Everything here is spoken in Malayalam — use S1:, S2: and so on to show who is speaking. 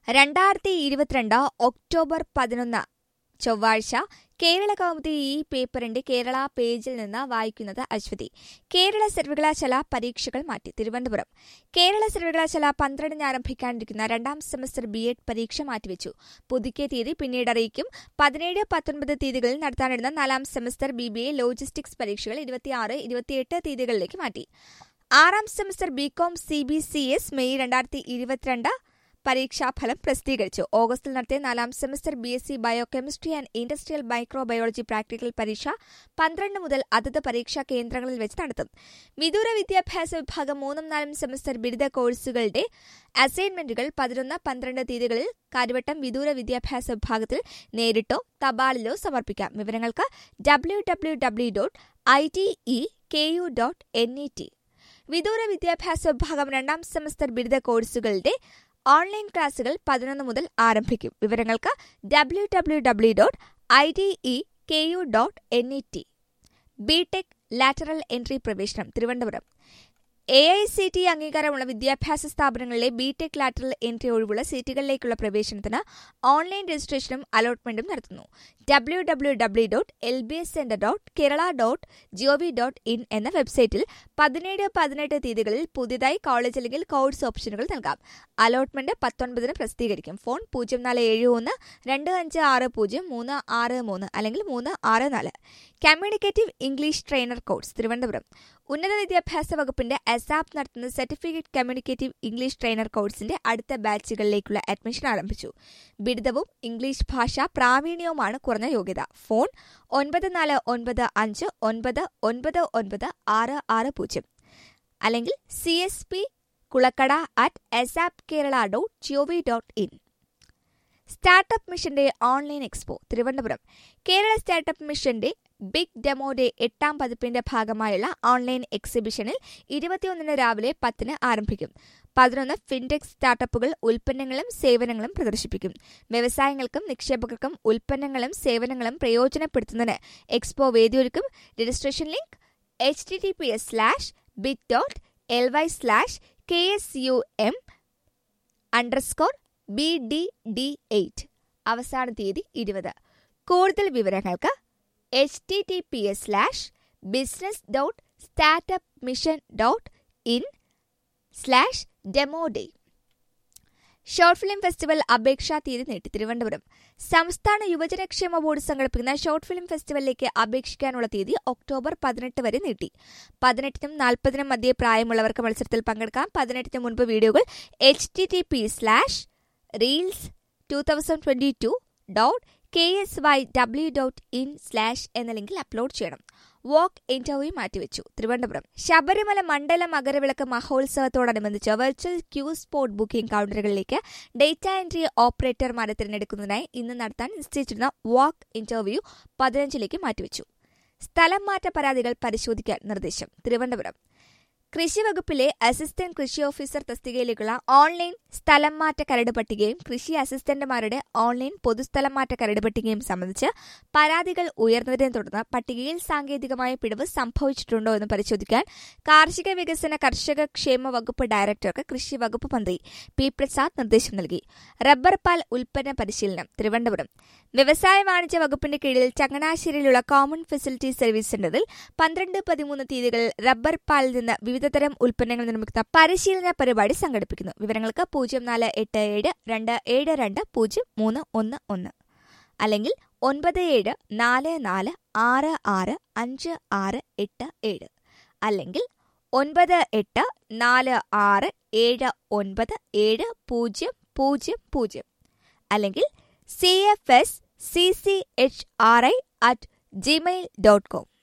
S1: രണ്ടായിരത്തി ഇരുപത്തിരണ്ട് ഒക്ടോബർ പതിനൊന്ന് ചൊവ്വാഴ്ച കേരള കൗമുദി ഈ പേപ്പറിന്റെ കേരള പേജിൽ നിന്ന് വായിക്കുന്നത് അശ്വതി കേരള സർവകലാശാല പരീക്ഷകൾ മാറ്റി തിരുവനന്തപുരം കേരള സർവകലാശാല പന്ത്രണ്ടിന് ആരംഭിക്കാനിരിക്കുന്ന രണ്ടാം സെമസ്റ്റർ ബി എഡ് പരീക്ഷ മാറ്റിവെച്ചു പുതുക്കിയ തീയതി പിന്നീട് അറിയിക്കും പതിനേഴ് പത്തൊൻപത് തീയതികളിൽ നടത്താനിരുന്ന നാലാം semester B B A logistics പരീക്ഷകൾ ഇരുപത്തിയാറ് ഇരുപത്തിയെട്ട് തീയതികളിലേക്ക് മാറ്റി ആറാം semester BCom C B C S May രണ്ടായിരത്തി ഇരുപത്തിരണ്ട് പരീക്ഷാഫലം പ്രസിദ്ധീകരിച്ചു ഓഗസ്റ്റിൽ നടത്തിയ നാലാം semester B S C biochemistry and industrial microbiology practical പരീക്ഷ പന്ത്രണ്ട് മുതൽ അതത് പരീക്ഷാ കേന്ദ്രങ്ങളിൽ വെച്ച് നടത്തും വിദൂര വിദ്യാഭ്യാസ വിഭാഗം മൂന്നും നാലും സെമസ്റ്റർ ബിരുദ കോഴ്സുകളുടെ അസൈൻമെന്റുകൾ പതിനൊന്ന് പന്ത്രണ്ട് തീയതികളിൽ കാര്യവട്ടം വിദൂര വിദ്യാഭ്യാസ വിഭാഗത്തിൽ നേരിട്ടോ തപാലിലോ സമർപ്പിക്കാം വിവരങ്ങൾക്ക് W W W dot I T E K U dot N E T വിദൂര വിദ്യാഭ്യാസ വിഭാഗം രണ്ടാം സെമസ്റ്റർ ബിരുദ കോഴ്സുകളുടെ ഓൺലൈൻ ക്ലാസുകൾ പതിനൊന്ന് മുതൽ ആരംഭിക്കും വിവരങ്ങൾക്ക് W W W dot I D E K U dot N E T BTech lateral entry പ്രവേശനം Thiruvananthapuram A I C T അംഗീകാരമുള്ള വിദ്യാഭ്യാസ സ്ഥാപനങ്ങളിലെ ബിടെക് ലാറ്ററൽ എൻട്രി ഒഴിവുള്ള സീറ്റുകളിലേക്കുള്ള പ്രവേശനത്തിന് ഓൺലൈൻ രജിസ്ട്രേഷനും അലോട്ട്മെന്റും നടത്തുന്നു W W W dot L B S centre dot Kerala dot gov dot in എന്ന വെബ്സൈറ്റിൽ പതിനേഴ് പതിനെട്ട് തീയതികളിൽ പുതിയതായി കോളേജ് അല്ലെങ്കിൽ കോഴ്സ് ഓപ്ഷനുകൾ നൽകാം അലോട്ട്മെന്റ് പത്തൊൻപതിന് പ്രസിദ്ധീകരിക്കും ഫോൺ പൂജ്യം നാല് ഏഴ് ഒന്ന് രണ്ട് അഞ്ച് ആറ് പൂജ്യം മൂന്ന് ആറ് മൂന്ന് അല്ലെങ്കിൽ മൂന്ന് ആറ് നാല് communicative English trainer course Thiruvananthapuram ഉന്നത വിദ്യാഭ്യാസ വകുപ്പിന്റെ അസാപ്പ് നടത്തുന്ന സർട്ടിഫിക്കറ്റ് കമ്മ്യൂണിക്കേറ്റീവ് ഇംഗ്ലീഷ് ട്രെയിനർ കോഴ്സിന്റെ അടുത്ത ബാച്ചുകളിലേക്കുള്ള അഡ്മിഷൻ ആരംഭിച്ചു ബിരുദവും ഇംഗ്ലീഷ് ഭാഷ പ്രാവീണ്യവുമാണ് കുറഞ്ഞ യോഗ്യത ഫോൺ ഒൻപത് നാല് ഒൻപത് അഞ്ച് ഒൻപത് ഒൻപത് ഒൻപത് ആറ് ആറ് പൂജ്യം അല്ലെങ്കിൽ C S P Kulakkada at ASAP Kerala dot gov dot in startup മിഷന്റെ online expo Thiruvananthapuram Kerala startup മിഷന്റെ ബിഗ് ഡെമോ ഡേ എട്ടാം പതിപ്പിന്റെ ഭാഗമായുള്ള ഓൺലൈൻ എക്സിബിഷനിൽ ഇരുപത്തിയൊന്നിന് രാവിലെ പത്തിന് ആരംഭിക്കും പതിനൊന്ന് ഫിൻടെക് സ്റ്റാർട്ടപ്പുകൾ ഉൽപ്പന്നങ്ങളും സേവനങ്ങളും പ്രദർശിപ്പിക്കും വ്യവസായങ്ങൾക്കും നിക്ഷേപകർക്കും ഉൽപ്പന്നങ്ങളും സേവനങ്ങളും പ്രയോജനപ്പെടുത്തുന്നതിന് എക്സ്പോ വേദിയൊരുക്കും registration link H T T P S slash bit dot L Y slash K S U M underscore B D D eight അവസാന തീയതി ഇരുപത് കൂടുതൽ വിവരങ്ങൾക്ക് H T T P S slash business dot startup mission dot in slash demo day short film festival അപേക്ഷാ തീയതി നീട്ടി തിരുവനന്തപുരം സംസ്ഥാന യുവജനക്ഷേമ ബോർഡ് സംഘടിപ്പിക്കുന്ന ഷോർട്ട് ഫിലിം ഫെസ്റ്റിവലിലേക്ക് അപേക്ഷിക്കാനുള്ള തീയതി ഒക്ടോബർ പതിനെട്ട് വരെ നീട്ടി പതിനെട്ടിനും നാൽപ്പതിനും മധ്യേ പ്രായമുള്ളവർക്ക് മത്സരത്തിൽ പങ്കെടുക്കാം പതിനെട്ടിന് മുൻപ് വീഡിയോകൾ H T T P slash reels two thousand twenty two dot K S Y W dot in slash എന്ന ലിങ്കിൽ അപ്ലോഡ് ചെയ്യണം വാക്ക് ഇന്റർവ്യൂ മാറ്റിവെച്ചു തിരുവനന്തപുരം ശബരിമല മണ്ഡല മകരവിളക്ക് മഹോത്സവത്തോടനുബന്ധിച്ച് വെർച്വൽ ക്യൂ സ്പോട്ട് ബുക്കിംഗ് കൌണ്ടറുകളിലേക്ക് ഡേറ്റ എൻട്രി ഓപ്പറേറ്റർമാരെ തിരഞ്ഞെടുക്കുന്നതിനായി ഇന്ന് നടത്താൻ നിശ്ചയിച്ചിരുന്ന വാക്ക് ഇന്റർവ്യൂ പതിനഞ്ചിലേക്ക് മാറ്റിവെച്ചു സ്ഥലം മാറ്റ പരാതികൾ പരിശോധിക്കാൻ നിർദ്ദേശം തിരുവനന്തപുരം കൃഷി വകുപ്പിലെ അസിസ്റ്റന്റ് കൃഷി ഓഫീസർ തസ്തികയിലേക്കുള്ള ഓൺലൈൻ സ്ഥലം മാറ്റ കരട് പട്ടികയും കൃഷി അസിസ്റ്റന്റുമാരുടെ ഓൺലൈൻ പൊതുസ്ഥലം മാറ്റ കരട് പട്ടികയും സംബന്ധിച്ച് പരാതികൾ ഉയർന്നതിനെ തുടർന്ന് പട്ടികയിൽ സാങ്കേതികമായ പിഴവ് സംഭവിച്ചിട്ടുണ്ടോ എന്ന് പരിശോധിക്കാൻ കാർഷിക വികസന കർഷക ക്ഷേമ വകുപ്പ് ഡയറക്ടർക്ക് കൃഷി വകുപ്പ് മന്ത്രി പി പ്രസാദ് നിർദ്ദേശം നൽകി റബ്ബർ പാൽ ഉൽപ്പന്ന പരിശീലനം തിരുവനന്തപുരം വ്യവസായ വാണിജ്യ വകുപ്പിന്റെ കീഴിൽ ചങ്ങനാശ്ശേരിയിലുള്ള കോമൺ ഫെസിലിറ്റി സർവീസ് സെന്ററിൽ പന്ത്രണ്ട് പതിമൂന്ന് തീയതികളിൽ റബ്ബർ പാലിൽ നിന്ന് വിവിധതരം ഉൽപ്പന്നങ്ങൾ നിർമ്മിക്കുന്ന പരിശീലന പരിപാടി സംഘടിപ്പിക്കുന്നു വിവരങ്ങൾക്ക് പൂജ്യം നാല് എട്ട് ഏഴ് രണ്ട് ഏഴ് രണ്ട് പൂജ്യം മൂന്ന് ഒന്ന് ഒന്ന് അല്ലെങ്കിൽ ഒൻപത് ഏഴ് നാല് നാല് ആറ് ആറ് അഞ്ച് ആറ് എട്ട് ഏഴ് അല്ലെങ്കിൽ ഒൻപത് എട്ട് നാല് ആറ് ഏഴ് ഒൻപത് ഏഴ് പൂജ്യം പൂജ്യം പൂജ്യം അല്ലെങ്കിൽ C F S C C H R I at Gmail dot com